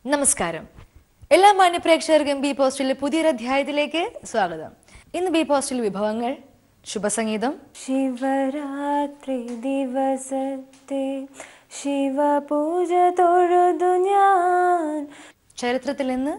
നമസ്കാരം എല്ലാ മാന്യ പ്രേക്ഷകർക്കും ബി പോസ്റ്റിലെ പുതിയൊരു അധ്യായത്തിലേക്ക് സ്വാഗതം ഇന്ന് ബി പോസ്റ്റിൽ വിഭവങ്ങൾ ശുഭസംഗീതം ശിവരാത്രി ദിവസത്തെ ശിവപൂജ തൊഴുതു ഞാൻ ചരിത്രത്തിൽ നിന്ന്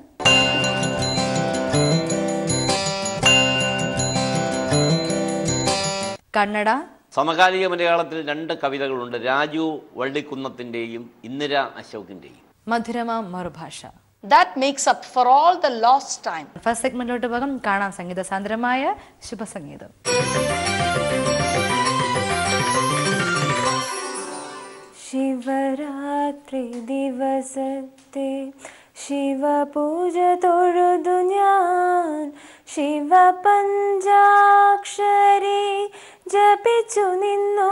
കന്നഡ സമകാലിക മലയാളത്തിൽ രണ്ട് കവിതകളുണ്ട് രാജു വള്ളിക്കുന്നത്തിൻ്റെയും ഇന്ദിര അശോകിൻ്റെയും മധുരമ മറുഭാഷ That makes up for all the lost time. First സെഗ്മെന്റിലോട്ട് പോകാം കാണാം സംഗീത സാന്ദ്രമായ ശുഭസംഗീതം ശിവരാത്രി ദിവസത്തെ ശിവപൂജ തൊഴുതു ഞാൻ ശിവപഞ്ചാക്ഷരി ജപിച്ചു നിന്നു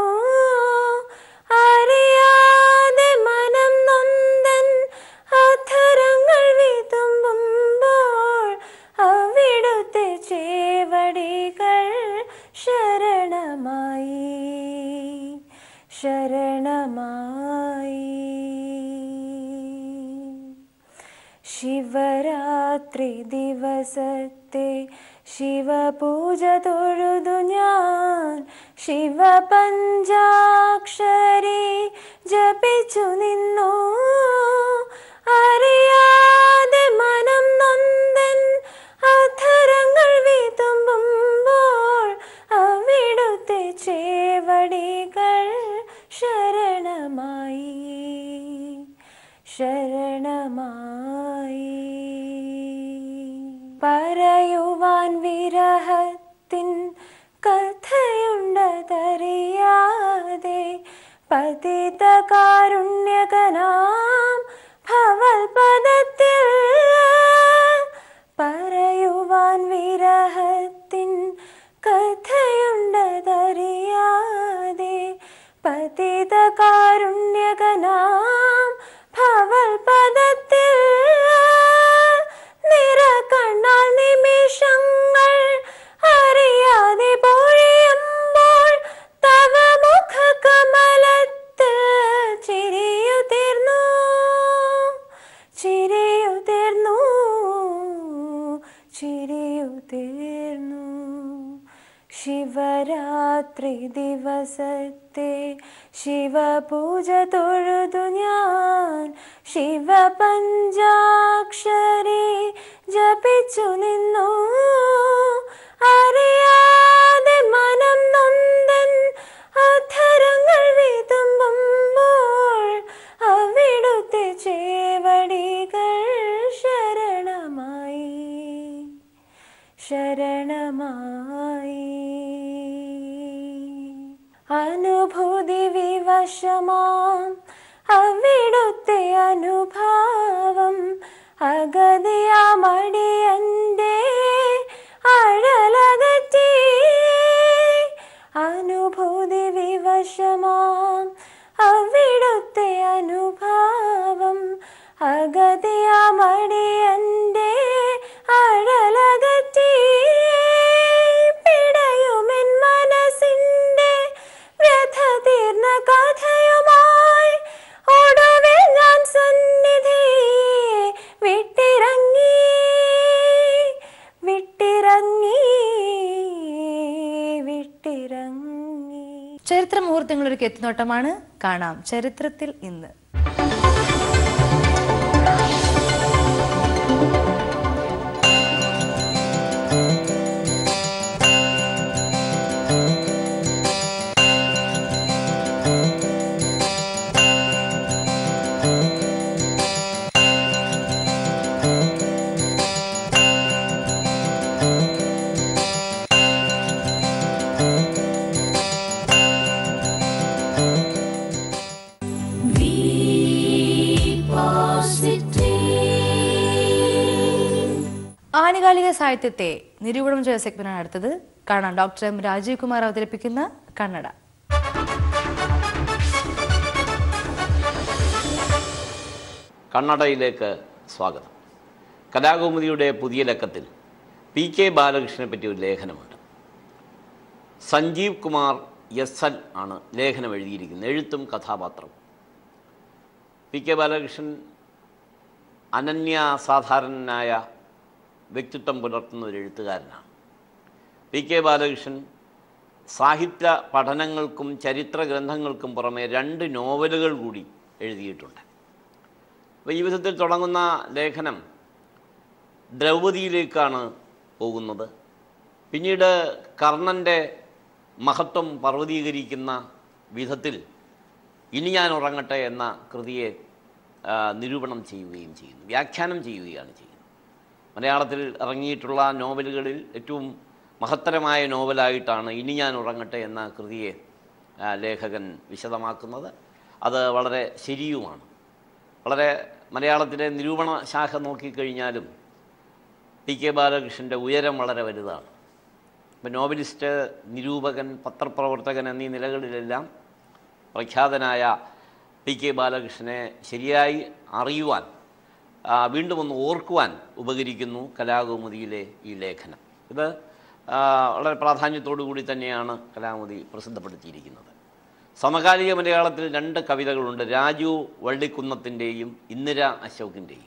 അറിയാതെ മനം നൊന്തൻ അധരങ്ങൾ വിതുമ്പുമ്പോൾ അവിടുത്തെ ചേവടികൾ ശരണമായി ശരണമായി ശിവരാത്രി ദിവസത്തെ ശിവപൂജ തൊഴുതു ഞാൻ ശിവപഞ്ചാക്ഷരി ജപിച്ചു നിന്നു അറിയാതെ മനം നൊന്തൻ അധരങ്ങൾ വിതുമ്പുമ്പോൾ അവിടുത്തെ ചേവടികൾ ശരണമായി ശരണമായി പറയുവാൻ വിരഹത്തിൻ കഥയുണ്ടതറിയാതെ പതിത കാരുണ്യകനാം ഭവൽ പദത്തിൽ പറയുവാൻ വിരഹത്തിൻ കഥയുണ്ടതറിയാതെ പതിത കാരുണ്യകനാം ഭവൽ പദത്തിൽ നിറകണ്ണാൽ നിമിഷങ്ങൾ അറിയാതെ പൊഴിയുമ്പോൾ തവ മുഖ കമലത്തിൽ ചിരിയുതിർന്നു ചിരിയുതിർന്നു ചിരിയുതിർന്നു ശിവരാത്രി ദിവസത്തെ ശിവപൂജ തൊഴുതു ഞാൻ ശിവപഞ്ചാക്ഷരി ജപിച്ചു നിന്നു അറിയാതെ മനം നൊന്തൻ അധരങ്ങൾ വിതുമ്പുമ്പോൾ അവിടുത്തെ ചേവടികൾ ശരണമായി ശരണമായി അനുഭൂതി വിവശമാം അവിടുത്തെ അനുഭാവം അഗതിയാമടിയന്റെ അഴലകറ്റി അനുഭൂതി വിവശമാം അവിടുത്തെ അനുഭാവം അഗതിയാമടിയന്റെ അഴലകറ്റി പിടയുമെൻ മനസ്സിന്റെ വ്യഥ തീർന്ന കഥയുമായി ഒടുവിൽ ഞാൻ സന്നിധി വിട്ടിറങ്ങി വിട്ടിറങ്ങി വിട്ടിറങ്ങി ചരിത്ര മുഹൂർത്തങ്ങളൊരു എത്തിനോട്ടമാണ് കാണാം ചരിത്രത്തിൽ ഇന്ന് ആനുകാലിക സാഹിത്യത്തെ നിരൂപണം ചെയ്ത സെഗ്മെന്റാണ് അടുത്തത് കാണാം ഡോക്ടർ എം രാജീവ് കുമാർ അവതരിപ്പിക്കുന്ന കന്നഡ കണ്ണടയിലേക്ക് സ്വാഗതം കലാകൗമുദിയുടെ പുതിയ ലക്കത്തിൽ പി കെ ബാലകൃഷ്ണനെ പറ്റി ഒരു ലേഖനമുണ്ട് സഞ്ജീവ് കുമാർ എസ് എൽ ആണ് ലേഖനം എഴുതിയിരിക്കുന്നത് എഴുത്തും കഥാപാത്രവും പി കെ ബാലകൃഷ്ണൻ അനന്യസാധാരണനായ വ്യക്തിത്വം പുലർത്തുന്ന ഒരു എഴുത്തുകാരനാണ് പി കെ ബാലകൃഷ്ണൻ സാഹിത്യ പഠനങ്ങൾക്കും ചരിത്ര ഗ്രന്ഥങ്ങൾക്കും പുറമെ രണ്ട് നോവലുകൾ കൂടി എഴുതിയിട്ടുണ്ട് അപ്പോൾ ഈ വിധത്തിൽ തുടങ്ങുന്ന ലേഖനം ദ്രൗപദിയിലേക്കാണ് പോകുന്നത് പിന്നീട് കർണൻ്റെ മഹത്വം പർവ്വതീകരിക്കുന്ന വിധത്തിൽ ഇനി ഞാൻ ഉറങ്ങട്ടെ എന്ന കൃതിയെ ആ, നിരൂപണം ചെയ്യുകയും ചെയ്യുന്നു വ്യാഖ്യാനം ചെയ്യുകയാണ് ചെയ്യുന്നത് മലയാളത്തിൽ ഇറങ്ങിയിട്ടുള്ള നോവലുകളിൽ ഏറ്റവും മഹത്തരമായ നോവലായിട്ടാണ് ഇനി ഞാൻ ഉറങ്ങട്ടെ എന്ന കൃതിയെ ആ, ലേഖകൻ വിശദമാക്കുന്നത് അത് വളരെ ശരിയുമാണ് വളരെ മലയാളത്തിലെ നിരൂപണ ശാഖ നോക്കിക്കഴിഞ്ഞാലും പി കെ ബാലകൃഷ്ണൻ്റെ ഉയരം വളരെ വലുതാണ് ഇപ്പം നോവലിസ്റ്റ് നിരൂപകൻ പത്രപ്രവർത്തകൻ എന്നീ നിലകളിലെല്ലാം പ്രഖ്യാതനായ പി കെ ബാലകൃഷ്ണനെ ശരിയായി അറിയുവാൻ ആ, വീണ്ടും ഒന്ന് ഓർക്കുവാൻ ഉപകരിക്കുന്നു കലാകൗമുദിയിലെ ഈ ലേഖനം ഇത് ആ, വളരെ പ്രാധാന്യത്തോടു കൂടി തന്നെയാണ് കലാകൗമുദി പ്രസിദ്ധപ്പെടുത്തിയിരിക്കുന്നത് സമകാലിക മലയാളത്തിൽ രണ്ട് കവിതകളുണ്ട് രാജു വള്ളിക്കുന്നത്തിൻ്റെയും ഇന്ദിര അശോകിൻ്റെയും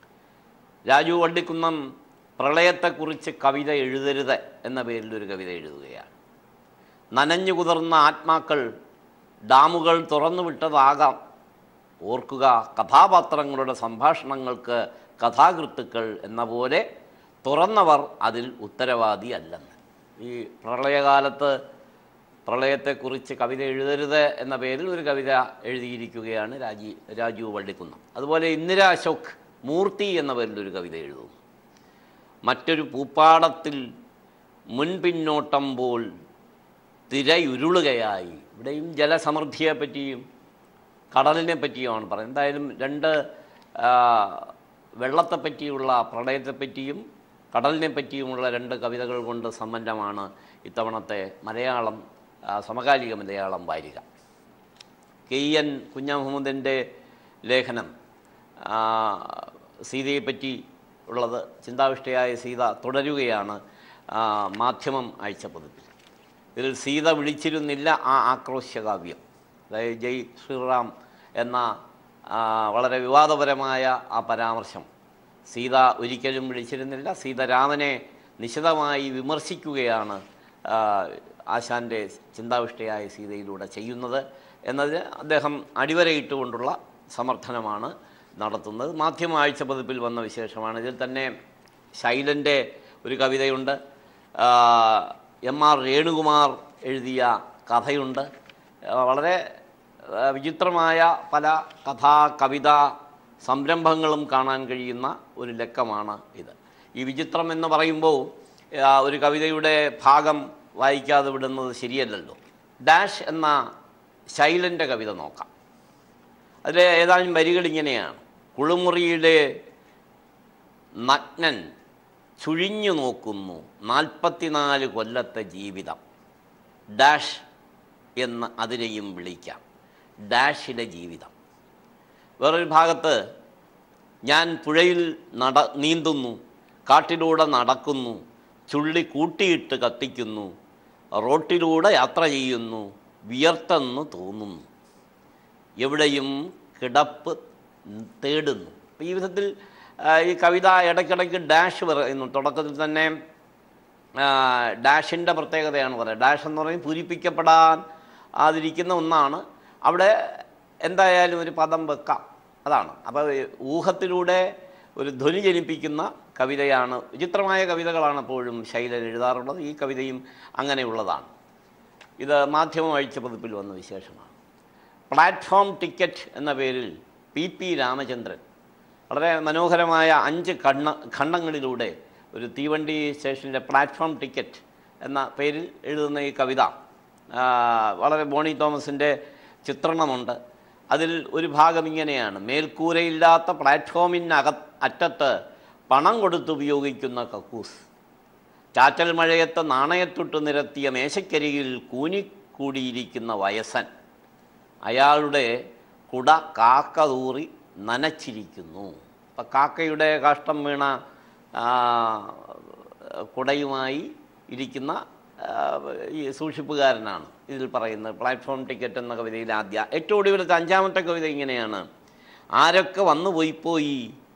രാജു വള്ളിക്കുന്നം പ്രളയത്തെക്കുറിച്ച് കവിത എഴുതരുത് എന്ന പേരിൽ ഒരു കവിത എഴുതുകയാണ് നനഞ്ഞു കുതിർന്ന ആത്മാക്കൾ ഡാമുകൾ തുറന്നു വിട്ടതാകാം ഓർക്കുക കഥാപാത്രങ്ങളുടെ സംഭാഷണങ്ങൾക്ക് കഥാകൃത്തുക്കൾ എന്ന പോലെ തുറന്നവർ അതിൽ ഉത്തരവാദി അല്ലെന്ന് ഈ പ്രളയകാലത്ത് പ്രളയത്തെക്കുറിച്ച് കവിത എഴുതരുത് എന്ന പേരിൽ ഒരു കവിത എഴുതിയിരിക്കുകയാണ് രാജി രാജീവ് വള്ളിക്കുന്നം അതുപോലെ ഇന്ദിര അശോക് മൂർത്തി എന്ന പേരിൽ ഒരു കവിത എഴുതുന്നു മറ്റൊരു പൂപ്പാടത്തിൽ മുൻപിന്നോട്ടം പോൽ തിരയുരുളുകയായി ഇവിടെയും ജലസമൃദ്ധിയെ പറ്റിയും കടലിനെ പറ്റിയുമാണ് പറയുന്നത് എന്തായാലും രണ്ട് ആ, വെള്ളത്തെ പറ്റിയുള്ള പ്രളയത്തെ പറ്റിയും കടലിനെ പറ്റിയുമുള്ള രണ്ട് കവിതകൾ കൊണ്ട് സമ്പന്നമാണ് ഇത്തവണത്തെ മലയാളം ആ, സമകാലിക മലയാളം വാരിക കെ ഇ എൻ കുഞ്ഞാമുഹമ്മദിൻ്റെ ലേഖനം ആ, സീതയെപ്പറ്റി ഉള്ളത് ചിന്താവിഷ്ടയായ സീത തുടരുകയാണ് ആ, മാധ്യമം ആഴ്ചപ്പതിപ്പിൽ ഇതിൽ സീത വിളിച്ചിരുന്നില്ല ആ ആക്രോശകാവ്യം അതായത് ജയ് ശ്രീറാം എന്ന ആ, വളരെ വിവാദപരമായ ആ പരാമർശം സീത ഒരിക്കലും വിളിച്ചിരുന്നില്ല സീത രാമനെ നിശിതമായി വിമർശിക്കുകയാണ് ആ, ആശാൻ്റെ ചിന്താവിഷ്ടയായ സീതയിലൂടെ ചെയ്യുന്നത് എന്നതിന് അദ്ദേഹം അടിവരയിട്ടുകൊണ്ടുള്ള സമർത്ഥനമാണ് നടത്തുന്നത് മാധ്യമ ആഴ്ച പതിപ്പിൽ വന്ന വിശേഷമാണ് ഇതിൽ തന്നെ ശൈലൻ്റെ ഒരു കവിതയുണ്ട് ആ, എം ആർ രേണുകുമാർ എഴുതിയ കഥയുണ്ട് ആ, വളരെ ആ, വിചിത്രമായ പല കഥാ കവിത സംരംഭങ്ങളും കാണാൻ കഴിയുന്ന ഒരു ലക്കമാണ് ഇത് ഈ വിചിത്രം എന്ന് പറയുമ്പോൾ ആ, ഒരു കവിതയുടെ ഭാഗം വായിക്കാതെ വിടുന്നത് ശരിയല്ലല്ലോ ഡാഷ് എന്ന ശൈലൻ്റെ കവിത നോക്കാം അതിലെ ഏതാനും വരികൾ ഇങ്ങനെയാണ് കുളിമുറിയിലെ നഗ്നൻ ചുഴിഞ്ഞു നോക്കുന്നു നാൽപ്പത്തിനാല് കൊല്ലത്തെ ജീവിതം ഡാഷ് എന്ന് അതിനെയും വിളിക്കാം ഡാഷിലെ ജീവിതം വേറൊരു ഭാഗത്ത് ഞാൻ പുഴയിൽ നട നീന്തുന്നു കാട്ടിലൂടെ നടക്കുന്നു ചുള്ളി കൂട്ടിയിട്ട് കത്തിക്കുന്നു റോട്ടിലൂടെ യാത്ര ചെയ്യുന്നു വിയർത്തെന്ന് തോന്നുന്നു എവിടെയും കിടപ്പ് തേടുന്നു അപ്പോൾ ഈ വിധത്തിൽ ആ, ഈ കവിത ഇടയ്ക്കിടയ്ക്ക് ഡാഷ് പറയുന്നു തുടക്കത്തിൽ തന്നെ ഡാഷിൻ്റെ പ്രത്യേകതയാണ് പറയുന്നത് ഡാഷ് എന്ന് പറയും പൂരിപ്പിക്കപ്പെടാൻ ആതിരിക്കുന്ന ഒന്നാണ് അവിടെ എന്തായാലും ഒരു പദം വെക്കാം അതാണ് അപ്പോൾ ഊഹത്തിലൂടെ ഒരു ധ്വനി ജനിപ്പിക്കുന്ന കവിതയാണ് വിചിത്രമായ കവിതകളാണ് എപ്പോഴും ശൈലൻ എഴുതാറുള്ളത് ഈ കവിതയും അങ്ങനെയുള്ളതാണ് ഇത് മാധ്യമം അഴിച്ച പതിപ്പിൽ വന്ന വിശേഷമാണ് പ്ലാറ്റ്ഫോം ടിക്കറ്റ് എന്ന പേരിൽ പി പി രാമചന്ദ്രൻ വളരെ മനോഹരമായ അഞ്ച് ഖണ്ഡ ഖണ്ഡങ്ങളിലൂടെ ഒരു തീവണ്ടി സ്റ്റേഷനിലെ പ്ലാറ്റ്ഫോം ടിക്കറ്റ് എന്ന പേരിൽ എഴുതുന്ന ഈ കവിത ആ, വളരെ ബോണി തോമസിൻ്റെ ചിത്രണമുണ്ട് അതിൽ ഒരു ഭാഗം ഇങ്ങനെയാണ് മേൽക്കൂരയില്ലാത്ത പ്ലാറ്റ്ഫോമിനക അറ്റത്ത് പണം കൊടുത്ത് ഉപയോഗിക്കുന്ന കക്കൂസ് ചാറ്റൽ മഴയത്ത് നാണയത്തൊട്ട് നിരത്തിയ മേശക്കരികിൽ കൂനിക്കൂടിയിരിക്കുന്ന വയസ്സൻ അയാളുടെ കുട കാക്ക തൂറി നനച്ചിരിക്കുന്നു അപ്പം കാക്കയുടെ കാഷ്ടം വീണ ആ, കുടയുമായി ഇരിക്കുന്ന ആ, ഈ സൂക്ഷിപ്പുകാരനാണ് ഇതിൽ പറയുന്നത് പ്ലാറ്റ്ഫോം ടിക്കറ്റ് എന്ന കവിതയിൽ ആദ്യ ഏറ്റവും ഒടുവിലത്തെ അഞ്ചാമത്തെ കവിത ഇങ്ങനെയാണ് ആരൊക്കെ വന്നു പോയി പോയി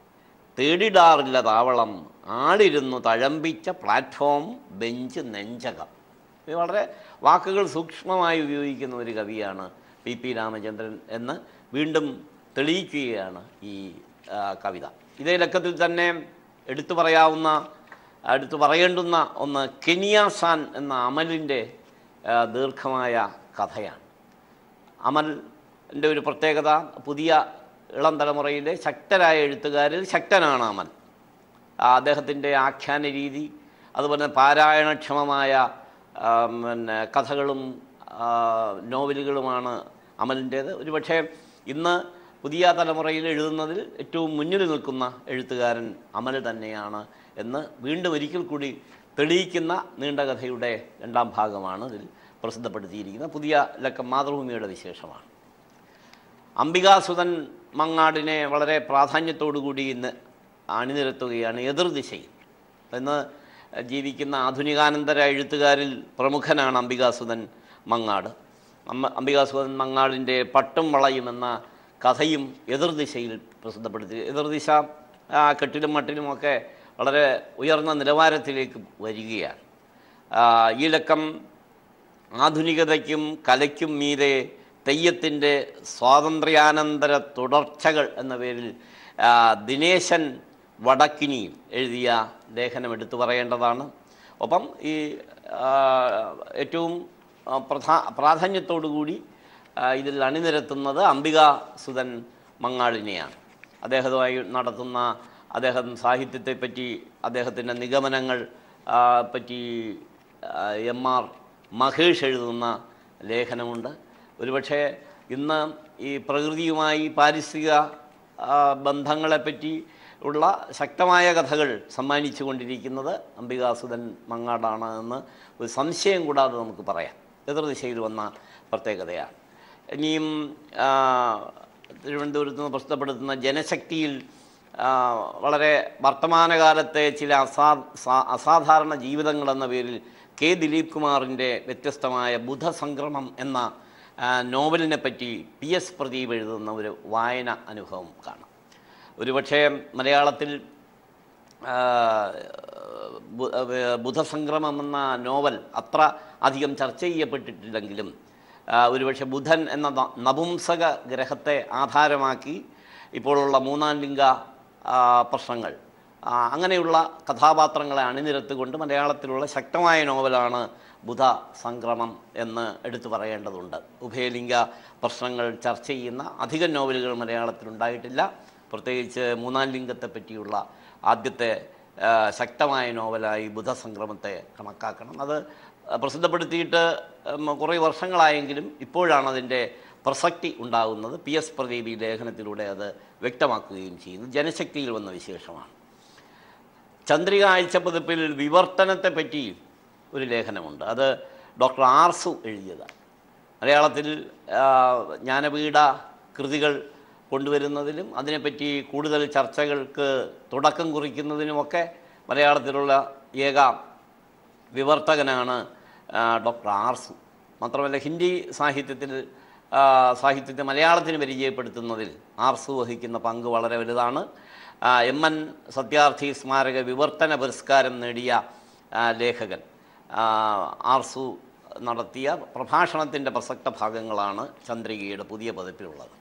തേടിടാറില്ല താവളം ആളിരുന്നു തഴമ്പിച്ച പ്ലാറ്റ്ഫോം ബെഞ്ച് നെഞ്ചകം ഇത് വളരെ വാക്കുകൾ സൂക്ഷ്മമായി ഉപയോഗിക്കുന്ന ഒരു കവിയാണ് പി പി രാമചന്ദ്രൻ എന്ന് വീണ്ടും തെളിയിക്കുകയാണ് ഈ ആ, കവിത ഇതേ ലക്കത്തിൽ തന്നെ എടുത്തു പറയാവുന്ന എടുത്തു പറയേണ്ടുന്ന ഒന്ന് കെനിയാസാൻ എന്ന അമലിൻ്റെ ആ, ദീർഘമായ കഥയാണ് അമലിൻ്റെ ഒരു പ്രത്യേകത പുതിയ ഇളം തലമുറയിലെ ശക്തരായ എഴുത്തുകാരിൽ ശക്തനാണ് അമൽ ആ, അദ്ദേഹത്തിൻ്റെ ആഖ്യാന രീതി അതുപോലെ തന്നെ പാരായണക്ഷമമായ ആ, പിന്നെ കഥകളും ആ, നോവലുകളുമാണ് അമലിൻ്റേത് ഒരുപക്ഷെ ഇന്ന് പുതിയ തലമുറയിൽ എഴുതുന്നതിൽ ഏറ്റവും മുന്നിൽ നിൽക്കുന്ന എഴുത്തുകാരൻ അമൽ തന്നെയാണ് എന്ന് വീണ്ടും ഒരിക്കൽ കൂടി തെളിയിക്കുന്ന നീണ്ട കഥയുടെ രണ്ടാം ഭാഗമാണ് ഇതിൽ പ്രസിദ്ധപ്പെടുത്തിയിരിക്കുന്നത് പുതിയ ലക്കം മാതൃഭൂമിയുടെ വിശേഷമാണ് അംബികാസുതൻ മങ്ങാടിനെ വളരെ പ്രാധാന്യത്തോടുകൂടി ഇന്ന് അണിനിരത്തുകയാണ് എതിർദിശയിൽ ഇന്ന് ജീവിക്കുന്ന ആധുനികാനന്തര എഴുത്തുകാരിൽ പ്രമുഖനാണ് അംബികാസുതൻ മങ്ങാട് അമ്മ അംബികാസുതൻ മങ്ങാടിൻ്റെ പട്ടും വളയും എന്ന കഥയും എതിർദിശയിൽ പ്രസിദ്ധപ്പെടുത്തി എതിർദിശ ആ കെട്ടിലും മട്ടിലുമൊക്കെ വളരെ ഉയർന്ന നിലവാരത്തിലേക്ക് വരികയാണ് ആ, ഈ ലക്കം ആധുനികതയ്ക്കും കലയ്ക്കും മീതെ തെയ്യത്തിൻ്റെ സ്വാതന്ത്ര്യാനന്തര തുടർച്ചകൾ എന്ന പേരിൽ ആ, ദിനേശൻ വടക്കിനി എഴുതിയ ലേഖനം എടുത്തു പറയേണ്ടതാണ് ഒപ്പം ഈ ആ, ഏറ്റവും ആ, പ്രധാ പ്രാധാന്യത്തോടുകൂടി ആ, ഇതിൽ അണിനിരത്തുന്നത് അംബിക സുധൻ മങ്ങാളിനെയാണ് അദ്ദേഹവുമായി നടത്തുന്ന അദ്ദേഹം സാഹിത്യത്തെപ്പറ്റി അദ്ദേഹത്തിൻ്റെ നിഗമനങ്ങൾ ആ, പറ്റി ആ, എം ആർ മഹേഷ് എഴുതുന്ന ലേഖനമുണ്ട് ഒരുപക്ഷെ ഇന്ന് ഈ പ്രകൃതിയുമായി പാരിസ്ഥിതിക ആ, ബന്ധങ്ങളെപ്പറ്റി ഉള്ള ശക്തമായ കഥകൾ സമ്മാനിച്ചു കൊണ്ടിരിക്കുന്നത് അംബികാസുധൻ മങ്ങാടാണ് എന്ന് ഒരു സംശയം കൂടാതെ നമുക്ക് പറയാം എതിർദിശയിൽ വന്ന പ്രത്യേകതയാണ് ഇനിയും ആ, തിരുവനന്തപുരത്ത് നിന്ന് പ്രസിദ്ധപ്പെടുത്തുന്ന ജനശക്തിയിൽ ആ, വളരെ വർത്തമാനകാലത്തെ ചില അസാ സാ- അസാധാരണ ജീവിതങ്ങളെന്ന പേരിൽ കെ ദിലീപ് കുമാറിൻ്റെ വ്യത്യസ്തമായ ബുധസംക്രമം എന്ന ആ, നോവലിനെ പറ്റി പി എസ് പ്രദീപ് എഴുതുന്ന ഒരു വായന അനുഭവം കാണാം ഒരുപക്ഷെ മലയാളത്തിൽ ആ, ബു- ഏർ ബുധസംക്രമം എന്ന നോവൽ അത്ര അധികം ചർച്ച ചെയ്യപ്പെട്ടിട്ടില്ലെങ്കിലും ആ, ഒരുപക്ഷെ ബുധൻ എന്ന ന- നപുംസക ഗ്രഹത്തെ ആധാരമാക്കി ഇപ്പോഴുള്ള മൂന്നാം ലിംഗ ആ, പ്രശ്നങ്ങൾ ആ, അങ്ങനെയുള്ള കഥാപാത്രങ്ങളെ അണിനിരത്തുകൊണ്ട് മലയാളത്തിലുള്ള ശക്തമായ നോവലാണ് ബുധ സംക്രമം എന്ന് എടുത്തു പറയേണ്ടതുണ്ട് ഉഭയലിംഗ പ്രശ്നങ്ങൾ ചർച്ച ചെയ്യുന്ന അധികം നോവലുകൾ മലയാളത്തിലുണ്ടായിട്ടില്ല പ്രത്യേകിച്ച് മൂന്നാം ലിംഗത്തെ പറ്റിയുള്ള ആദ്യത്തെ ആ, ശക്തമായ നോവലായി ബുധസംക്രമത്തെ കണക്കാക്കണം അത് പ്രസിദ്ധപ്പെടുത്തിയിട്ട് ഉം, കുറേ വർഷങ്ങളായെങ്കിലും ഇപ്പോഴാണ് അതിൻ്റെ പ്രസക്തി ഉണ്ടാകുന്നത് പി എസ് പ്രദീപ് ഈ ലേഖനത്തിലൂടെ അത് വ്യക്തമാക്കുകയും ചെയ്യുന്നു ജനശക്തിയിൽ വന്ന വിശേഷമാണ് ചന്ദ്രിക ആഴ്ചപ്പതിപ്പിൽ വിവർത്തനത്തെപ്പറ്റി ഒരു ലേഖനമുണ്ട് അത് ഡോക്ടർ ആർസു എഴുതിയതാണ് മലയാളത്തിൽ ആ, ജ്ഞാനപീഠ കൃതികൾ കൊണ്ടുവരുന്നതിലും അതിനെപ്പറ്റി കൂടുതൽ ചർച്ചകൾക്ക് തുടക്കം കുറിക്കുന്നതിനുമൊക്കെ മലയാളത്തിലുള്ള ഏക വിവർത്തകനാണ് ആ, ഡോക്ടർ ആർസു മാത്രമല്ല ഹിന്ദി സാഹിത്യത്തിൽ ആ, സാഹിത്യത്തെ മലയാളത്തിന് പരിചയപ്പെടുത്തുന്നതിൽ ആർസു വഹിക്കുന്ന പങ്ക് വളരെ വലുതാണ് ആ, എം എൻ സത്യാർത്ഥി സ്മാരക വിവർത്തന പുരസ്കാരം നേടിയ ആ, ലേഖകൻ ആ, ആർസു നടത്തിയ പ്രഭാഷണത്തിൻ്റെ പ്രസക്ത ഭാഗങ്ങളാണ് ചന്ദ്രികയുടെ പുതിയ പതിപ്പിലുള്ളത്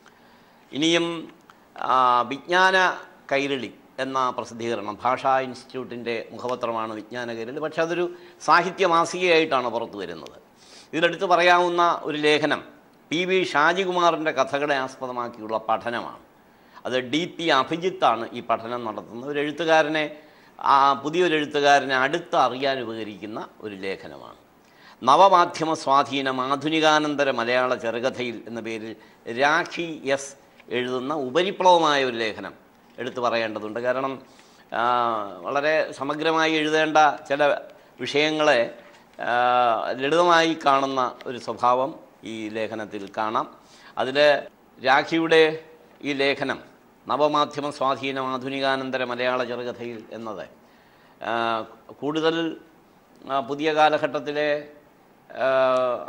ഇനിയും ആ, വിജ്ഞാന കൈരളി എന്ന പ്രസിദ്ധീകരണം ഭാഷാ ഇൻസ്റ്റിറ്റ്യൂട്ടിൻ്റെ മുഖപത്രമാണ് വിജ്ഞാന കൈരളി പക്ഷെ അതൊരു സാഹിത്യ മാസികയായിട്ടാണ് പുറത്തു വരുന്നത് ഇതിലെടുത്ത് പറയാവുന്ന ഒരു ലേഖനം പി വി ഷാജികുമാറിൻ്റെ കഥകളെ ആസ്പദമാക്കിയുള്ള പഠനമാണ് അത് ഡി പി അഭിജിത്താണ് ഈ പഠനം നടത്തുന്നത് ഒരു എഴുത്തുകാരനെ ആ പുതിയൊരു എഴുത്തുകാരനെ അടുത്ത് അറിയാൻ ഉപകരിക്കുന്ന ഒരു ലേഖനമാണ് നവമാധ്യമ സ്വാധീനം ആധുനികാനന്തര മലയാള ചെറുകഥയിൽ എന്ന പേരിൽ രാഖി എസ് എഴുതുന്ന ഉപരിപ്ലവമായ ഒരു ലേഖനം എടുത്തു പറയേണ്ടതുണ്ട് കാരണം ആ, വളരെ സമഗ്രമായി എഴുതേണ്ട ചില വിഷയങ്ങളെ ആ, ലളിതമായി കാണുന്ന ഒരു സ്വഭാവം ഈ ലേഖനത്തിൽ കാണാം അതിൽ രാഖിയുടെ ഈ ലേഖനം നവമാധ്യമ സ്വാധീനം ആധുനികാനന്തര മലയാള ചെറുകഥയിൽ എന്നത് ആ, കൂടുതൽ ആ, പുതിയ കാലഘട്ടത്തിലെ ആ,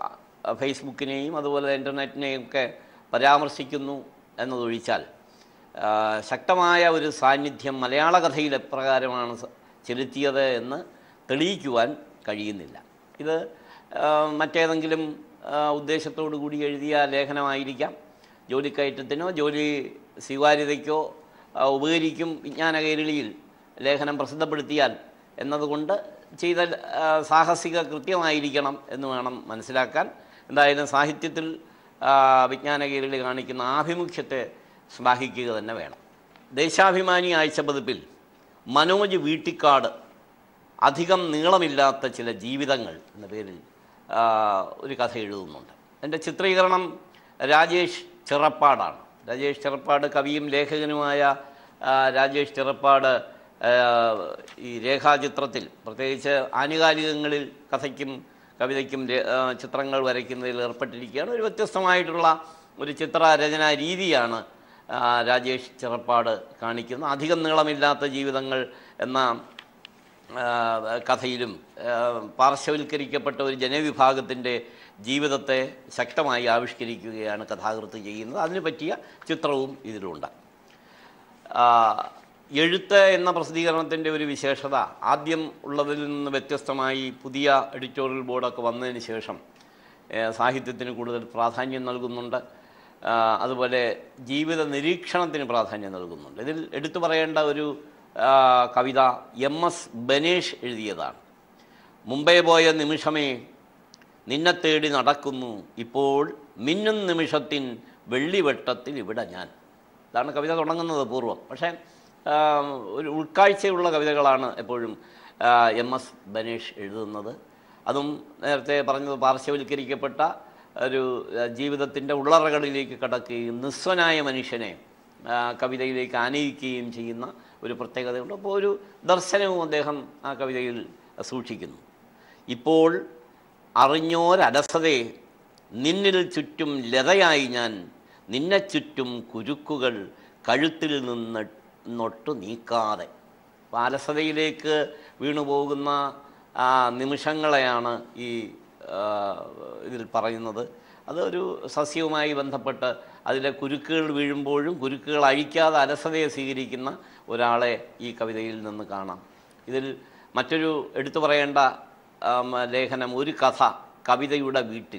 ഫേസ്ബുക്കിനെയും അതുപോലെ ഇൻ്റർനെറ്റിനെയും ഒക്കെ പരാമർശിക്കുന്നു എന്നതൊഴിച്ചാൽ ആ, ശക്തമായ ഒരു സാന്നിധ്യം മലയാള കഥയിൽ എപ്രകാരമാണ് സ- ചെലുത്തിയത് എന്ന് തെളിയിക്കുവാൻ കഴിയുന്നില്ല ഇത് ആ, മറ്റേതെങ്കിലും ആ, ഉദ്ദേശത്തോടു കൂടി എഴുതിയ ലേഖനമായിരിക്കാം ജോലിക്കയറ്റത്തിനോ ജോലി സ്വീകാര്യതയ്ക്കോ ആ, ഉപകരിക്കും വിജ്ഞാന കൈരളിയിൽ ലേഖനം പ്രസിദ്ധപ്പെടുത്തിയാൽ എന്നതുകൊണ്ട് ചെയ്ത ആ, സാഹസിക കൃത്യമായിരിക്കണം എന്ന് വേണം മനസ്സിലാക്കാൻ എന്തായാലും സാഹിത്യത്തിൽ ആ, വിജ്ഞാന കൈരളി കാണിക്കുന്ന ആഭിമുഖ്യത്തെ ശ്ലാഘിക്കുക തന്നെ വേണം ദേശാഭിമാനി ആഴ്ച പതിപ്പിൽ മനോജ് വീട്ടിക്കാട് അധികം നീളമില്ലാത്ത ചില ജീവിതങ്ങൾ എന്ന പേരിൽ ആ, ഒരു കഥ എഴുതുന്നുണ്ട് എൻ്റെ ചിത്രീകരണം രാജേഷ് ചിറപ്പാടാണ് രാജേഷ് ചിറപ്പാട് കവിയും ലേഖകനുമായ ആ, രാജേഷ് ചിറപ്പാട് ആ, ഈ രേഖാചിത്രത്തിൽ പ്രത്യേകിച്ച് ആനുകാലികങ്ങളിൽ കഥയ്ക്കും കവിതയ്ക്കും രേ- ആ, ചിത്രങ്ങൾ വരയ്ക്കുന്നതിൽ ഏർപ്പെട്ടിരിക്കുകയാണ് ഒരു വ്യത്യസ്തമായിട്ടുള്ള ഒരു ചിത്രരചനാ രീതിയാണ് ആ, രാജേഷ് ചിറപ്പാട് കാണിക്കുന്നത് അധികം നീളമില്ലാത്ത ജീവിതങ്ങൾ എന്ന ആ, കഥയിലും ആ, പാർശ്വവൽക്കരിക്കപ്പെട്ട ഒരു ജനവിഭാഗത്തിൻ്റെ ജീവിതത്തെ ശക്തമായി ആവിഷ്കരിക്കുകയാണ് കഥാകൃത്ത് ചെയ്യുന്നത് അതിന് പറ്റിയ ചിത്രവും ഇതിലുണ്ട് ആ, എഴുത്ത് എന്ന പ്രസിദ്ധീകരണത്തിൻ്റെ ഒരു വിശേഷത ആദ്യം ഉള്ളതിൽ നിന്ന് വ്യത്യസ്തമായി പുതിയ എഡിറ്റോറിയൽ ബോർഡൊക്കെ വന്നതിന് ശേഷം ഏ, സാഹിത്യത്തിന് കൂടുതൽ പ്രാധാന്യം നൽകുന്നുണ്ട് ആ, അതുപോലെ ജീവിത നിരീക്ഷണത്തിന് പ്രാധാന്യം നൽകുന്നുണ്ട് ഇതിൽ എടുത്തു പറയേണ്ട ഒരു ആ, കവിത എം എസ് ബനേഷ് എഴുതിയതാണ് മുംബൈ പോയ നിമിഷമേ നിന്നെ തേടി നടക്കുന്നു ഇപ്പോൾ മിന്നും നിമിഷത്തിൻ വെള്ളിവെട്ടത്തിൽ ഇവിടെ ഞാൻ ഇതാണ് കവിത തുടങ്ങുന്നത് പൂർവ്വം പക്ഷേ ആ, ഒരു ഉൾക്കാഴ്ചയുള്ള കവിതകളാണ് എപ്പോഴും ആ, എം എസ് ബനേഷ് എഴുതുന്നത് അതും നേരത്തെ പറഞ്ഞത് പാർശ്വവൽക്കരിക്കപ്പെട്ട ഒരു ജീവിതത്തിൻ്റെ ഉള്ളറകളിലേക്ക് കടക്കുകയും നിസ്വനായ മനുഷ്യനെ ആ, കവിതയിലേക്ക് ആനയിക്കുകയും ചെയ്യുന്ന ഒരു പ്രത്യേകതയുണ്ട് അപ്പോൾ ഒരു ദർശനവും അദ്ദേഹം ആ കവിതയിൽ സൂക്ഷിക്കുന്നു ഇപ്പോൾ അറിഞ്ഞോരലസതേ നിന്നിൽ ചുറ്റും ലതയായി ഞാൻ നിന്നെ ചുറ്റും കുരുക്കുകൾ കഴുത്തിൽ നിന്ന് നൊട്ടു നീക്കാതെ അപ്പോൾ അലസതയിലേക്ക് വീണുപോകുന്ന ആ നിമിഷങ്ങളെയാണ് ഈ ആ, ഇതിൽ പറയുന്നത് അതൊരു സസ്യവുമായി ബന്ധപ്പെട്ട് അതിലെ കുരുക്കുകൾ വീഴുമ്പോഴും കുരുക്കുകൾ അഴിക്കാതെ അലസതയെ സ്വീകരിക്കുന്ന ഒരാളെ ഈ കവിതയിൽ നിന്ന് കാണാം ഇതിൽ മറ്റൊരു എടുത്തു പറയേണ്ട ആം, ലേഖനം ഒരു കഥ കവിതയുടെ വീട്ടിൽ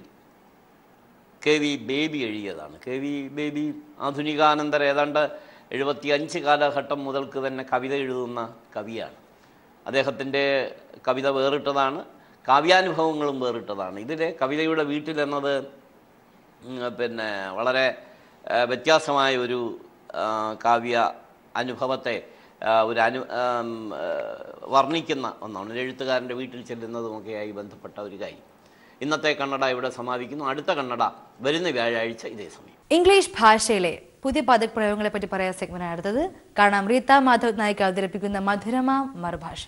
കെ വി ബേബി എഴുതിയതാണ് കെ വി ബേബി ആധുനികാനന്തര ഏതാണ്ട് എഴുപത്തിയഞ്ച് കാലഘട്ടം മുതൽക്ക് തന്നെ കവിത എഴുതുന്ന കവിയാണ് അദ്ദേഹത്തിൻ്റെ കവിത വേറിട്ടതാണ് കാവ്യാനുഭവങ്ങളും വേറിട്ടതാണ് ഇതിലെ കവിതയുടെ വീട്ടിൽ എന്നത് ഉം, പിന്നെ വളരെ ആ, വ്യത്യാസമായ ഒരു ആ, കാവ്യ അനുഭവത്തെ ആ, ഒരു അനു ആം, ആ, വർണ്ണിക്കുന്ന ഒന്നാണ് ഒരു എഴുത്തുകാരൻ്റെ വീട്ടിൽ ചെല്ലുന്നതുമൊക്കെയായി ബന്ധപ്പെട്ട ഒരു കാര്യം ഇന്നത്തെ കന്നഡ ഇവിടെ സമാപിക്കുന്നു അടുത്ത കന്നഡ വരുന്ന വ്യാഴാഴ്ച ഇതേ സമയം ഇംഗ്ലീഷ് ഭാഷയിലെ പുതിയ പദപ്രയോഗങ്ങളെ പറ്റി പറയാൻ സെഗ്മെന്റ് അടുത്തത് കാണാം റീത്ത മാധവ് നായിക അവതരിപ്പിക്കുന്ന മധുരമ മറുഭാഷ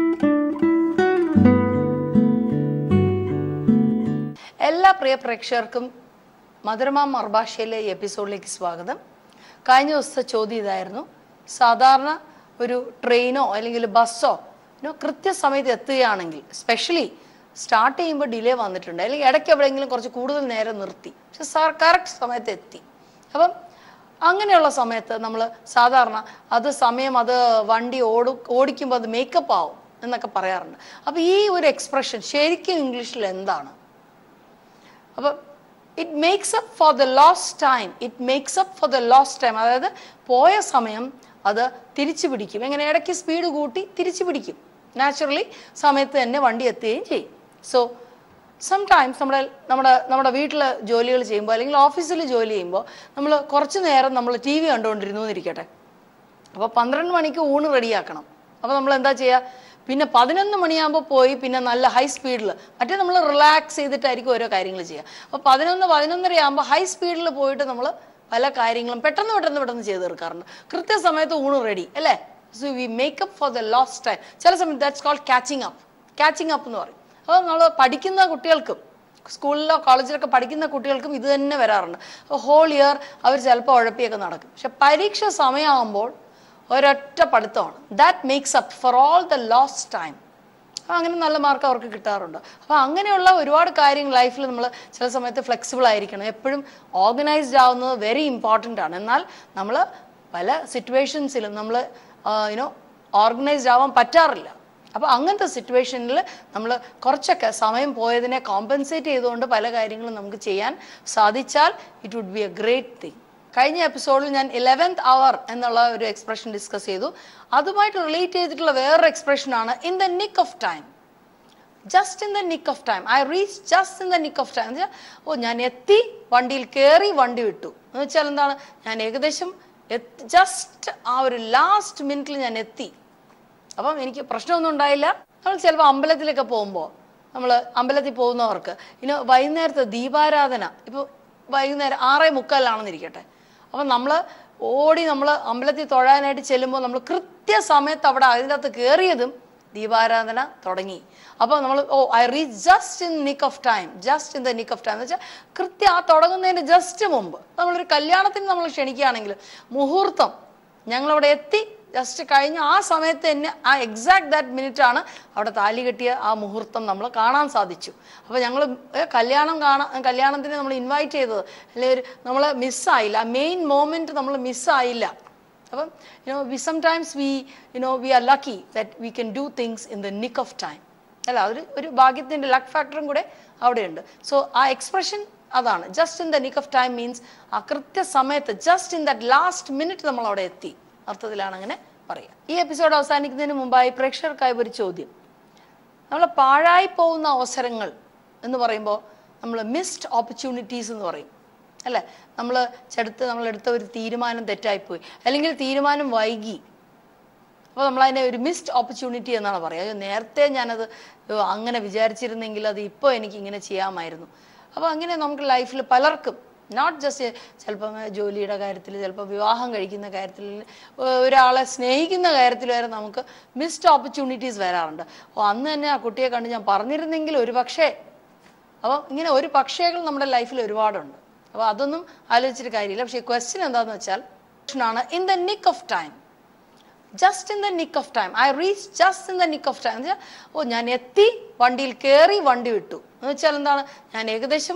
എല്ലാ പ്രിയ പ്രേക്ഷകർക്കും മധുരമ മറുഭാഷയിലെ ഈ എപ്പിസോഡിലേക്ക് സ്വാഗതം കഴിഞ്ഞ ദിവസത്തെ ചോദ്യം ഇതായിരുന്നു സാധാരണ ഒരു ട്രെയിനോ അല്ലെങ്കിൽ ബസ്സോ നോ കൃത്യസമയത്ത് എത്തുകയാണെങ്കിൽ സ്പെഷ്യലി സ്റ്റാർട്ട് ചെയ്യുമ്പോൾ ഡിലേ വന്നിട്ടുണ്ട് അല്ലെങ്കിൽ ഇടയ്ക്ക് എവിടെയെങ്കിലും കുറച്ച് കൂടുതൽ നേരം നിർത്തി പക്ഷെ സാർ കറക്റ്റ് സമയത്ത് എത്തി അപ്പം അങ്ങനെയുള്ള സമയത്ത് നമ്മൾ സാധാരണ അത് സമയം അത് വണ്ടി ഓടും ഓടിക്കുമ്പോൾ അത് മേക്കപ്പ് ആവും എന്നൊക്കെ പറയാറുണ്ട് അപ്പോൾ ഈ ഒരു എക്സ്പ്രഷൻ ശരിക്കും ഇംഗ്ലീഷിൽ എന്താണ് അപ്പം it makes up for the lost time it makes up for the lost time അതായത് പോയ സമയം അത് തിരിച്ചു പിടിക്കും എങ്ങനെ ഇടയ്ക്ക് സ്പീഡ് കൂട്ടി തിരിച്ചു പിടിക്കും നാച്ചുറലി സമയത്ത് തന്നെ വണ്ടി എത്തുകയും ചെയ്യും സോ സംടൈംസ് നമ്മുടെ നമ്മുടെ നമ്മുടെ വീട്ടിൽ ജോലികൾ ചെയ്യുമ്പോൾ അല്ലെങ്കിൽ ഓഫീസിൽ ജോലി ചെയ്യുമ്പോൾ നമ്മൾ കുറച്ച് നേരം നമ്മൾ ടി വി കണ്ടുകൊണ്ടിരുന്നു എന്നിരിക്കട്ടെ അപ്പോൾ പന്ത്രണ്ട് മണിക്ക് ഊണ് റെഡിയാക്കണം അപ്പോൾ നമ്മൾ എന്താ ചെയ്യുക പിന്നെ പതിനൊന്ന് മണിയാകുമ്പോൾ പോയി പിന്നെ നല്ല ഹൈ സ്പീഡിൽ മറ്റേ നമ്മൾ റിലാക്സ് ചെയ്തിട്ടായിരിക്കും ഓരോ കാര്യങ്ങൾ ചെയ്യുക അപ്പോൾ പതിനൊന്ന് പതിനൊന്നര ആകുമ്പോൾ ഹൈ സ്പീഡിൽ പോയിട്ട് നമ്മൾ പല കാര്യങ്ങളും പെട്ടെന്ന് പെട്ടെന്ന് പെട്ടെന്ന് ചെയ്ത് തീർക്കാറുണ്ട് കൃത്യസമയത്ത് ഊണ് റെഡി അല്ലേ so we make up for the lost time ചില സമയത്ത് that's called catching up catching up എന്ന് പറയും അപ്പോൾ നമ്മൾ പഠിക്കുന്ന കുട്ടികൾക്കും സ്കൂളിലോ കോളേജിലൊക്കെ പഠിക്കുന്ന കുട്ടികൾക്കും ഇത് തന്നെ വരാറുണ്ട് ഹോൾ ഇയർ അവർ ചിലപ്പോൾ ഉഴപ്പിയൊക്കെ നടക്കും പക്ഷെ പരീക്ഷ സമയമാകുമ്പോൾ ഒരൊറ്റ പഠിത്തമാണ് that makes up for all the lost time അപ്പോൾ അങ്ങനെ നല്ല മാർക്ക് അവർക്ക് കിട്ടാറുണ്ട് അപ്പോൾ അങ്ങനെയുള്ള ഒരുപാട് കാര്യങ്ങൾ ലൈഫിൽ നമ്മൾ ചില സമയത്ത് ഫ്ലെക്സിബിൾ ആയിരിക്കണം എപ്പോഴും ഓർഗനൈസ്ഡ് ആവുന്നത് വെരി ഇമ്പോർട്ടൻ്റ് ആണ് എന്നാൽ നമ്മൾ പല സിറ്റുവേഷൻസിലും നമ്മൾ യുനോ ഓർഗനൈസ്ഡ് ആവാൻ പറ്റാറില്ല അപ്പോൾ അങ്ങനത്തെ സിറ്റുവേഷനിൽ നമ്മൾ കുറച്ചൊക്കെ സമയം പോയതിനെ കോമ്പൻസേറ്റ് ചെയ്തുകൊണ്ട് പല കാര്യങ്ങളും നമുക്ക് ചെയ്യാൻ സാധിച്ചാൽ it would be a great thing കഴിഞ്ഞ എപ്പിസോഡിൽ ഞാൻ ഇലവൻത്ത് അവർ എന്നുള്ള ഒരു എക്സ്പ്രഷൻ ഡിസ്കസ് ചെയ്തു അതുമായിട്ട് റിലേറ്റ് ചെയ്തിട്ടുള്ള വേറൊരു എക്സ്പ്രഷനാണ് in the nick of time just in the nick of time I reach just in the nick of time എന്ന് വെച്ചാൽ ഓ ഞാൻ എത്തി വണ്ടിയിൽ കയറി വണ്ടി വിട്ടു എന്ന് വെച്ചാൽ എന്താണ് ഞാൻ ഏകദേശം ജസ്റ്റ് ആ ഒരു ലാസ്റ്റ് മിനിറ്റിൽ ഞാൻ എത്തി അപ്പം എനിക്ക് പ്രശ്നമൊന്നും ഉണ്ടായില്ല നമ്മൾ ചിലപ്പോൾ അമ്പലത്തിലൊക്കെ പോകുമ്പോൾ നമ്മൾ അമ്പലത്തിൽ പോകുന്നവർക്ക് ഇനി വൈകുന്നേരത്തെ ദീപാരാധന ഇപ്പോൾ വൈകുന്നേരം ആറേ മുക്കാലാണെന്നിരിക്കട്ടെ അപ്പം നമ്മൾ ഓടി നമ്മൾ അമ്പലത്തിൽ തൊഴാനായിട്ട് ചെല്ലുമ്പോൾ നമ്മൾ കൃത്യസമയത്ത് അവിടെ അതിൻ്റെ അകത്ത് കയറിയതും ദീപാരാധന തുടങ്ങി അപ്പോൾ നമ്മൾ ഓ I reach just in nick of time just in the nick of time എന്ന് വെച്ചാൽ കൃത്യം ആ തുടങ്ങുന്നതിന് ജസ്റ്റ് മുമ്പ് നമ്മളൊരു കല്യാണത്തിന് നമ്മൾ ക്ഷണിക്കുകയാണെങ്കിൽ മുഹൂർത്തം ഞങ്ങളവിടെ എത്തി ജസ്റ്റ് കഴിഞ്ഞ ആ സമയത്ത് തന്നെ ആ എക്സാക്ട് ദാറ്റ് മിനിറ്റ് ആണ് അവിടെ താലി കെട്ടിയ ആ മുഹൂർത്തം നമ്മൾ കാണാൻ സാധിച്ചു അപ്പോൾ ഞങ്ങൾ കല്യാണം കാണാൻ കല്യാണത്തിന് നമ്മൾ ഇൻവൈറ്റ് ചെയ്തത് അല്ലെങ്കിൽ ഒരു നമ്മൾ മിസ്സായില്ല ആ മെയിൻ മോമെന്റ് നമ്മൾ മിസ്സായില്ല അപ്പം you know we sometimes we you know we are lucky that we can do things in the nick of time അല്ല അതൊരു ഒരു ഭാഗ്യത്തിൻ്റെ ലക്ക് ഫാക്ടറും കൂടെ അവിടെയുണ്ട് സോ ആ എക്സ്പ്രഷൻ അതാണ് just in the nick of time means ആ കൃത്യസമയത്ത് just in that last minute നമ്മൾ അവിടെ എത്തി അർത്ഥത്തിലാണ് അങ്ങനെ പറയുക ഈ എപ്പിസോഡ് അവസാനിക്കുന്നതിന് മുമ്പായി പ്രേക്ഷകർക്കായി ഒരു ചോദ്യം നമ്മൾ പാഴായി പോകുന്ന അവസരങ്ങൾ എന്ന് പറയുമ്പോൾ നമ്മൾ മിസ്ഡ് ഓപ്പർച്യൂണിറ്റീസ് എന്ന് പറയും അല്ലേ നമ്മൾ ചെടുത്ത് നമ്മൾ എടുത്ത ഒരു തീരുമാനം തെറ്റായിപ്പോയി അല്ലെങ്കിൽ തീരുമാനം വൈകി അപ്പോൾ നമ്മൾ അതിനെ ഒരു മിസ്ഡ് ഓപ്പർച്യൂണിറ്റി എന്നാണ് പറയുക അയ്യോ നേരത്തെ ഞാനത് അയ്യോ അങ്ങനെ വിചാരിച്ചിരുന്നെങ്കിൽ അത് ഇപ്പോൾ എനിക്ക് ഇങ്ങനെ ചെയ്യാമായിരുന്നു അപ്പോൾ അങ്ങനെ നമുക്ക് ലൈഫിൽ പലർക്കും നോട്ട് ജസ്റ്റ് ചിലപ്പം ജോലിയുടെ കാര്യത്തിൽ ചിലപ്പോൾ വിവാഹം കഴിക്കുന്ന കാര്യത്തിൽ ഏർ ഒരാളെ സ്നേഹിക്കുന്ന കാര്യത്തിൽ വരെ നമുക്ക് മിസ്ഡ് ഓപ്പർച്യൂണിറ്റീസ് വരാറുണ്ട് അപ്പോൾ അന്ന് തന്നെ ആ കുട്ടിയെ കണ്ട് ഞാൻ പറഞ്ഞിരുന്നെങ്കിൽ ഒരു പക്ഷേ അപ്പോൾ ഇങ്ങനെ ഒരു പക്ഷേകൾ നമ്മുടെ ലൈഫിൽ ഒരുപാടുണ്ട് അപ്പോൾ അതൊന്നും ആലോചിച്ചിട്ട് കാര്യമില്ല പക്ഷേ ക്വസ്റ്റ്യൻ എന്താണെന്ന് വെച്ചാൽ ആണ് in the nick of time just in the nick of time I reach just in the nick of time എന്ന് വെച്ചാൽ ഓ ഞാൻ എത്തി വണ്ടിയിൽ കയറി വണ്ടി വിട്ടു എന്ന് വെച്ചാൽ എന്താണ് ഞാൻ ഏകദേശം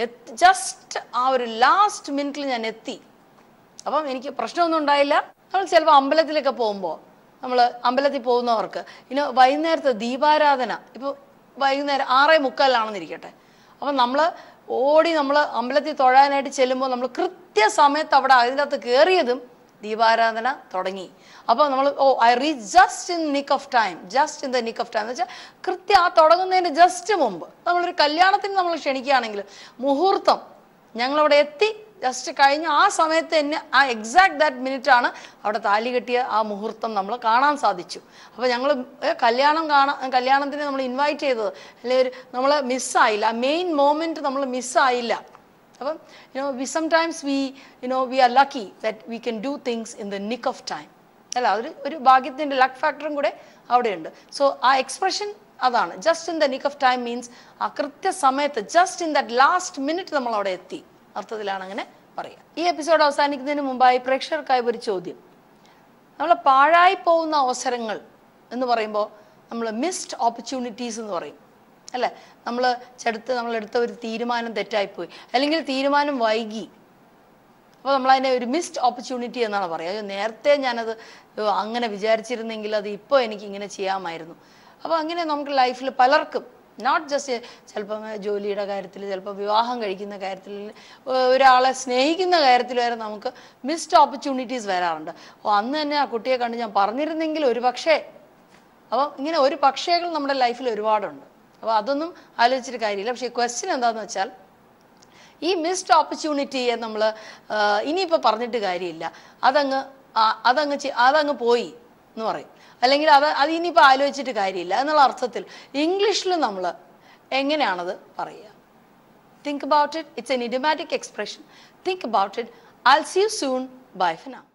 ജസ്റ്റ് ആ ഒരു ലാസ്റ്റ് മിനിറ്റിൽ ഞാൻ എത്തി അപ്പം എനിക്ക് പ്രശ്നമൊന്നും ഉണ്ടായില്ല നമ്മൾ ചിലപ്പോൾ അമ്പലത്തിലൊക്കെ പോകുമ്പോൾ നമ്മൾ അമ്പലത്തിൽ പോകുന്നവർക്ക് ഇനി വൈകുന്നേരത്തെ ദീപാരാധന ഇപ്പോൾ വൈകുന്നേരം ആറേ മുക്കാലാണെന്നിരിക്കട്ടെ അപ്പം നമ്മൾ ഓടി നമ്മൾ അമ്പലത്തിൽ തൊഴാനായിട്ട് ചെല്ലുമ്പോൾ നമ്മൾ കൃത്യസമയത്ത് അവിടെ അതിൻ്റെ അകത്ത് കയറിയതും ദീപാരാധന തുടങ്ങി അപ്പോൾ നമ്മൾ ഓ I reach just in nick of time just in the nick of time എന്ന് വെച്ചാൽ കൃത്യം ആ തുടങ്ങുന്നതിന് ജസ്റ്റ് മുമ്പ് നമ്മളൊരു കല്യാണത്തിന് നമ്മൾ ക്ഷണിക്കുകയാണെങ്കിൽ മുഹൂർത്തം ഞങ്ങളവിടെ എത്തി ജസ്റ്റ് കഴിഞ്ഞ ആ സമയത്ത് തന്നെ ആ എക്സാക്ട് ദാറ്റ് മിനിറ്റ് ആണ് അവിടെ താലി കെട്ടിയ ആ മുഹൂർത്തം നമ്മൾ കാണാൻ സാധിച്ചു അപ്പോൾ ഞങ്ങൾ കല്യാണം കാണാൻ കല്യാണത്തിന് നമ്മൾ ഇൻവൈറ്റ് ചെയ്തത് അല്ലെങ്കിൽ ഒരു നമ്മൾ മിസ്സായില്ല ആ മെയിൻ മോമെന്റ് നമ്മൾ മിസ്സായില്ല അപ്പം you know we sometimes we you know we are lucky that we can do things in the nick of time അല്ല അതൊരു ഒരു ഭാഗ്യത്തിൻ്റെ ലക്ക് ഫാക്ടറും കൂടെ അവിടെയുണ്ട് സോ ആ എക്സ്പ്രഷൻ അതാണ് just in the nick of time means ആ കൃത്യസമയത്ത് just in that last minute നമ്മൾ അവിടെ എത്തി അർത്ഥത്തിലാണ് അങ്ങനെ പറയുക ഈ എപ്പിസോഡ് അവസാനിക്കുന്നതിന് മുമ്പായി പ്രേക്ഷകർക്കായി ഒരു ചോദ്യം നമ്മൾ പാഴായി പോകുന്ന അവസരങ്ങൾ എന്ന് പറയുമ്പോൾ നമ്മൾ മിസ്ഡ് ഓപ്പർച്യൂണിറ്റീസ് എന്ന് പറയും അല്ലേ നമ്മൾ ചെടുത്ത് നമ്മൾ എടുത്ത ഒരു തീരുമാനം തെറ്റായിപ്പോയി അല്ലെങ്കിൽ തീരുമാനം വൈകി അപ്പോൾ നമ്മൾ അതിനെ ഒരു മിസ്ഡ് ഓപ്പർച്യൂണിറ്റി എന്നാണ് പറയുക അയ്യോ നേരത്തെ ഞാനത് അയ്യോ അങ്ങനെ വിചാരിച്ചിരുന്നെങ്കിൽ അത് ഇപ്പോൾ എനിക്ക് ഇങ്ങനെ ചെയ്യാമായിരുന്നു അപ്പോൾ അങ്ങനെ നമുക്ക് ലൈഫിൽ പലർക്കും നോട്ട് ജസ്റ്റ് ചിലപ്പം ജോലിയുടെ കാര്യത്തിൽ ചിലപ്പോൾ വിവാഹം കഴിക്കുന്ന കാര്യത്തിൽ ഏർ ഒരാളെ സ്നേഹിക്കുന്ന കാര്യത്തിൽ വരെ നമുക്ക് മിസ്ഡ് ഓപ്പർച്യൂണിറ്റീസ് വരാറുണ്ട് അപ്പോൾ അന്ന് തന്നെ ആ കുട്ടിയെ കണ്ട് ഞാൻ പറഞ്ഞിരുന്നെങ്കിൽ ഒരു പക്ഷേ അപ്പോൾ ഇങ്ങനെ ഒരു പക്ഷേകൾ നമ്മുടെ ലൈഫിൽ ഒരുപാടുണ്ട് അപ്പോൾ അതൊന്നും ആലോചിച്ചിട്ട് കാര്യമില്ല പക്ഷേ ക്വസ്റ്റ്യൻ എന്താണെന്ന് വെച്ചാൽ ഈ മിസ്ഡ് ഓപ്പർച്യൂണിറ്റിയെ നമ്മൾ ഇനിയിപ്പോൾ പറഞ്ഞിട്ട് കാര്യമില്ല അതങ്ങ് ആ- അതങ്ങ് ചെ- അതങ്ങ് പോയി എന്ന് പറയും അല്ലെങ്കിൽ അത് അത് ഇനിയിപ്പോൾ ആലോചിച്ചിട്ട് കാര്യമില്ല എന്നുള്ള അർത്ഥത്തിൽ ഇംഗ്ലീഷിൽ നമ്മൾ എങ്ങനെയാണത് പറയുക think about it it's an idiomatic expression think about it I see you soon bye ഫിന